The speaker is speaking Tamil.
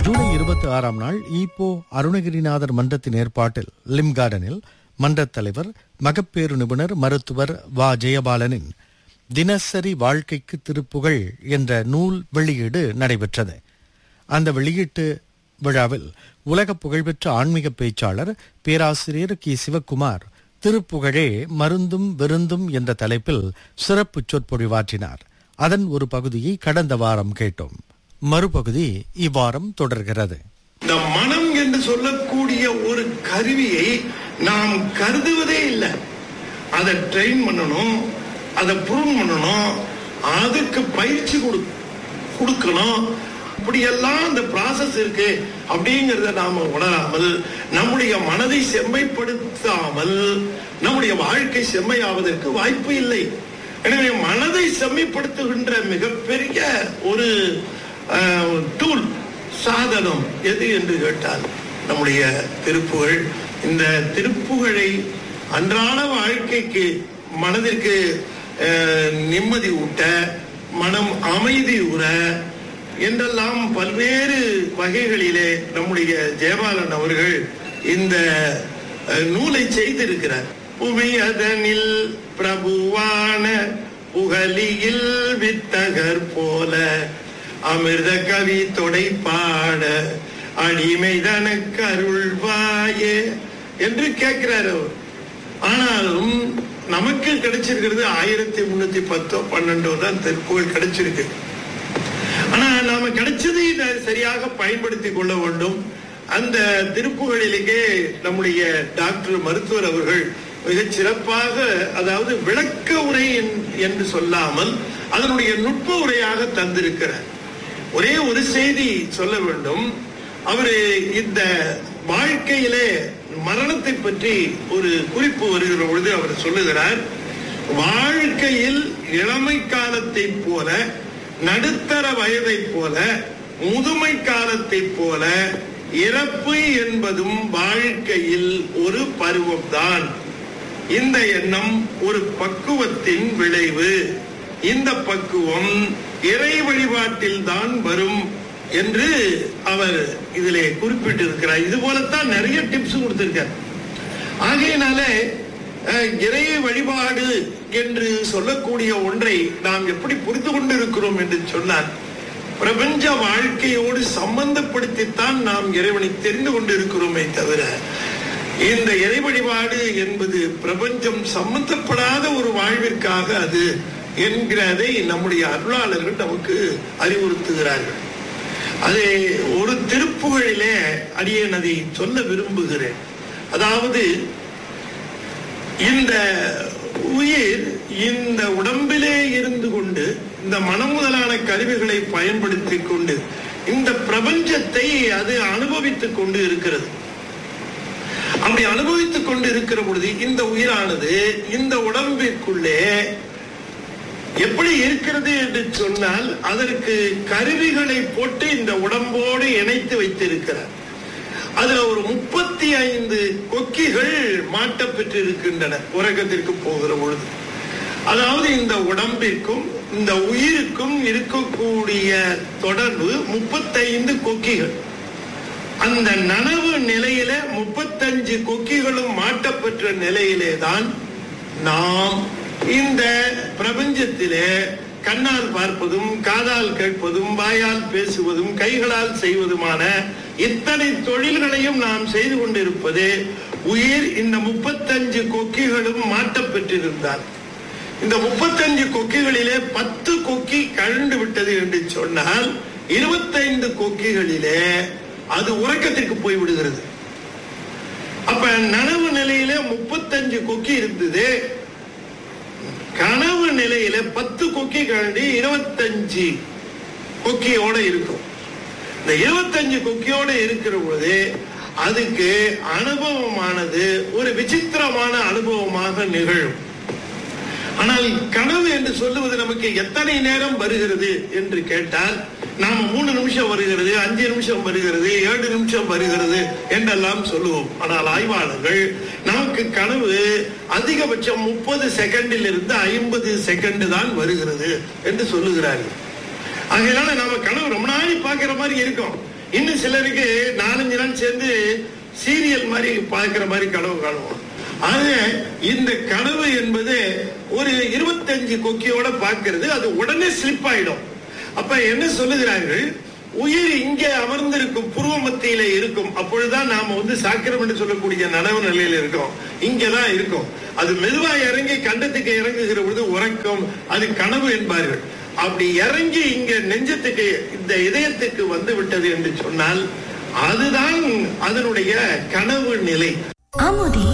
ஜூலை இருபத்தி ஆறாம் நாள் ஈப்போ அருணகிரிநாதர் மன்றத்தின் ஏற்பாட்டில் லிம் கார்டனில் மன்றத் தலைவர் மகப்பேறு நிபுணர் மருத்துவர் வா ஜெயபாலனின் தினசரி வாழ்க்கைக்கு திருப்புகழ் என்ற நூல் வெளியீடு நடைபெற்றது அந்த வெளியீட்டு விழாவில் உலக புகழ்பெற்ற ஆன்மீக பேச்சாளர் பேராசிரியர் கி சிவக்குமார் திருப்புகழே மருந்தும் விருந்தும் என்ற தலைப்பில் சிறப்பு சொற்பொழிவாற்றினார் அதன் ஒரு பகுதியை கடந்த வாரம் கேட்டோம் மறுபகுதி இவ்வாரம் தொடர்கிறது இந்த மனம் என்று சொல்லக்கூடிய ஒரு கருவியை நாம் கருதுவதே இல்லை அதை ட்ரெயின் பண்ணணும் அதை ப்ரூவ் பண்ணணும் அதுக்கு பயிற்சி கொடு கொடுக்கணும் இப்படியெல்லாம் அந்த ப்ராசஸ் இருக்கு அப்படிங்கறத நாம உணராமல் நம்முடைய மனதை செம்மைப்படுத்தாமல் நம்முடைய வாழ்க்கை செம்மையாவதற்கு வாய்ப்பு இல்லை எனவே மனதை செம்மைப்படுத்துகின்ற மிகப்பெரிய ஒரு டூல் சாதனம் எது என்று கேட்டால் நம்முடைய திருப்புகழ் இந்த திருப்புகழை அன்றாட வாழ்க்கைக்கு மனதிற்கு அஹ், நிம்மதி ஊட்ட மனம் அமைதி உற என்றெல்லாம் பல்வேறு வகைகளிலே நம்முடைய ஜெயபாலன் அவர்கள் இந்த அஹ், நூலை செய்திருக்கிறார் புவியதனில் பிரபுவான புகலியில் வித்தகர் போல அமிர்த கவி தொடை பாட அடிமை தனக்கு அருள்வாயே என்று கேட்கிறார் அவர் ஆனாலும் நமக்கு கிடைச்சிருக்கிறது ஆயிரத்தி முன்னூத்தி பத்தோ பன்னெண்டோ தான் திருப்புகழ் கிடைச்சிருக்கு ஆனா நாம கிடைச்சதை ந- சரியாக பயன்படுத்தி கொள்ள வேண்டும் அந்த திருப்புகளிலேயே நம்முடைய டாக்டர் மருத்துவர் அவர்கள் மிகச் சிறப்பாக அதாவது விளக்க உரை என்- என்று சொல்லாமல் அதனுடைய நுட்ப உரையாக தந்திருக்கிறார் ஒரே ஒரு செய்தி சொல்ல வேண்டும் அவரு இந்த வாழ்க்கையிலே மரணத்தை பற்றி ஒரு குறிப்பு வருகிற பொழுது அவர் சொல்லுகிறார் வாழ்க்கையில் இளமை காலத்தை போல நடுத்தர வயதை போல முதுமை காலத்தை போல இறப்பு என்பதும் வாழ்க்கையில் ஒரு பருவம்தான் இந்த எண்ணம் ஒரு பக்குவத்தின் விளைவு இந்த பக்குவம் இறை வழிபாட்டில் தான் வரும் என்று அவர் இதிலே குறிப்பிட்டிருக்கிறார் இது போலத்தான் நிறைய டிப்ஸ் கொடுத்திருக்கார் ஆகையினாலே அஹ், இறை வழிபாடு என்று சொல்லக்கூடிய ஒன்றை நாம் எப்படி புரிந்து கொண்டிருக்கிறோம் என்று சொன்னார் பிரபஞ்ச வாழ்க்கையோடு சம்பந்தப்படுத்தித்தான் நாம் இறைவனை தெரிந்து கொண்டிருக்கிறோமே தவிர இந்த இறை வழிபாடு என்பது பிரபஞ்சம் சம்பந்தப்படாத ஒரு வாழ்விற்காக அது என்கிறதை நம்முடைய அருளாளர்கள் நமக்கு அறிவுறுத்துகிறார்கள் அது ஒரு திருப்புகழிலே அடியேன் அதை சொல்ல விரும்புகிறேன் அதாவது இந்த உயிர் இந்த உடம்பிலே இருந்து கொண்டு இந்த மனம் முதலான கருவிகளை பயன்படுத்திக் கொண்டு இந்த பிரபஞ்சத்தை அது அனுபவித்துக் கொண்டு இருக்கிறது அப்படி அனுபவித்துக் கொண்டு இருக்கிற பொழுது இந்த உயிரானது இந்த உடம்பிற்குள்ளே எப்படி இருக்கிறது என்று சொன்னால் அதற்கு கருவிகளை போட்டு இந்த உடம்போடு இணைத்து வைத்திருக்கிறார் அதுல ஒரு முப்பத்தி ஐந்து கொக்கிகள் மாட்டப்பெற்று இருக்கின்றன உறக்கத்திற்கு போகிற பொழுது அதாவது இந்த உடம்பிற்கும் இந்த உயிருக்கும் இருக்கக்கூடிய தொடர்பு முப்பத்தைந்து கொக்கிகள் அந்த நனவு நிலையில முப்பத்தஞ்சு கொக்கிகளும் மாட்டப்பெற்ற நிலையிலே தான் நாம் இந்த பிரபஞ்சத்திலே கண்ணால் பார்ப்பதும் காதால் கேட்பதும் வாயால் பேசுவதும் கைகளால் செய்வதுமான இத்தனை தொழில்களையும் நாம் செய்து கொண்டிருப்பது உயிர் இந்த முப்பத்தஞ்சு கொக்கிகளும் மாட்டப்பெற்றிருந்தார் இந்த முப்பத்தஞ்சு கொக்கிகளிலே பத்து கொக்கி கழண்டு விட்டது என்று சொன்னால் இருபத்தைந்து கொக்கிகளிலே அது உறக்கத்திற்கு போய் விடுகிறது அப்ப நனவு நிலையில முப்பத்தஞ்சு கொக்கி இருந்தது கனவு நிலையில பத்து கொக்கி கழண்டி இருபத்தஞ்சு கொக்கியோட இருக்கும் இந்த இருபத்தஞ்சு கொக்கியோட இருக்கிற பொழுது அதுக்கு அனுபவமானது ஒரு விசித்திரமான அனுபவமாக நிகழும் ஆனால் கனவு என்று சொல்லுவது நமக்கு எத்தனை நேரம் வருகிறது என்று கேட்டால் நாம மூணு நிமிஷம் வருகிறது அஞ்சு நிமிஷம் வருகிறது ஏழு நிமிஷம் வருகிறது என்றெல்லாம் சொல்லுவோம் ஆனால் ஆய்வாளர்கள் நமக்கு கனவு அதிகபட்சம் முப்பது செகண்டில் இருந்து ஐம்பது செகண்ட் தான் வருகிறது என்று சொல்லுகிறார்கள் அதனால நாம கனவு ரொம்ப நாளை பாக்குற மாதிரி இருக்கும் இன்னும் சிலருக்கு நாலஞ்சு நாள் சேர்ந்து சீரியல் மாதிரி பார்க்கிற மாதிரி கனவு காணுவோம் ஆக இந்த கனவு என்பது ஒரு இருபத்தஞ்சு கொக்கியோட பார்க்கிறது அது உடனே ஸ்லிப் ஆயிடும் அப்ப என்ன சொல்லுகிறார்கள் உயிர் இங்கே அமர்ந்திருக்கும் புருவ மத்தியில இருக்கும் அப்பொழுதுதான் நாம வந்து சாக்கிரம் என்று சொல்லக்கூடிய நனவு நிலையில இருக்கோம் இங்கதான் இருக்கும் அது மெதுவா இறங்கி கண்டத்துக்கு இறங்குகிற பொழுது உறக்கம் அது கனவு என்பார்கள் அப்படி இறங்கி இங்க நெஞ்சத்துக்கு இந்த இதயத்துக்கு வந்து விட்டது என்று சொன்னால் அதுதான் அதனுடைய கனவு நிலை அமுதே